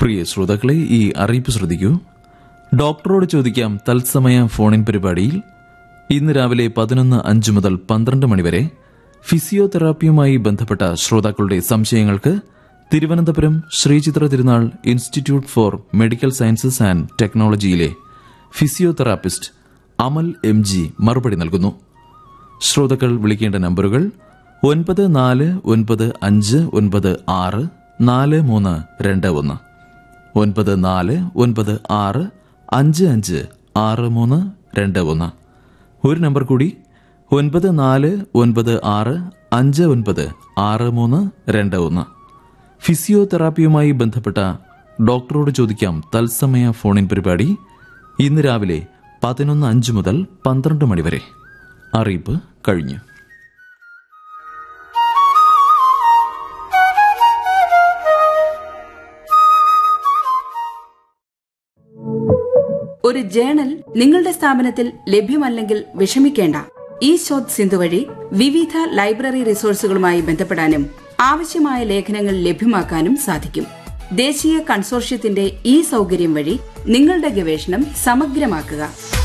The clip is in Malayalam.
പ്രിയ ശ്രോതാക്കളെ ഈ അറിയിപ്പ് ശ്രദ്ധിക്കൂ ഡോക്ടറോട് ചോദിക്കാം തത്സമയ ഫോണിൻ പരിപാടിയിൽ ഇന്ന് രാവിലെ പതിനൊന്ന് അഞ്ച് മുതൽ പന്ത്രണ്ട് മണിവരെ ഫിസിയോതെറാപ്പിയുമായി ബന്ധപ്പെട്ട ശ്രോതാക്കളുടെ സംശയങ്ങൾക്ക് Thiruvananthapuram Sree Chitra Thirunal institute for medical sciences and ടെക്നോളജിയിലെ ഫിസിയോതെറാപ്പിസ്റ്റ് അമൽ എം ജി മറുപടി നൽകുന്നു ശ്രോതാക്കൾ വിളിക്കേണ്ട നമ്പറുകൾ ഒൻപത് നാല് ഒൻപത് അഞ്ച് ഒൻപത് ആറ് നാല് മൂന്ന് രണ്ട് ഒന്ന് ഒൻപത് നാല് ഒൻപത് ആറ് അഞ്ച് അഞ്ച് ആറ് മൂന്ന് രണ്ട് ഒന്ന് ഒരു നമ്പർ കൂടി ഒൻപത് നാല് ഒൻപത് ആറ് അഞ്ച് ഒൻപത് ആറ് മൂന്ന് രണ്ട് ഒന്ന് ഫിസിയോതെറാപ്പിയുമായി ബന്ധപ്പെട്ട ഡോക്ടറോട് ചോദിക്കാം തത്സമയ ഫോണിൻ പരിപാടി ഇന്ന് രാവിലെ പതിനൊന്ന് അഞ്ച് മുതൽ പന്ത്രണ്ട് മണിവരെ അറിയിപ്പ് കഴിഞ്ഞു ഒരു ജേണൽ നിങ്ങളുടെ സ്ഥാപനത്തിൽ ലഭ്യമല്ലെങ്കിൽ വിഷമിക്കേണ്ട ഈ ശോധ് സിന്ധു വഴി വിവിധ ലൈബ്രറി റിസോഴ്സുകളുമായി ബന്ധപ്പെടാനും ആവശ്യമായ ലേഖനങ്ങൾ ലഭ്യമാക്കാനും സാധിക്കും ദേശീയ കൺസോർഷ്യത്തിന്റെ ഈ സൗകര്യം വഴി നിങ്ങളുടെ ഗവേഷണം സമഗ്രമാക്കുക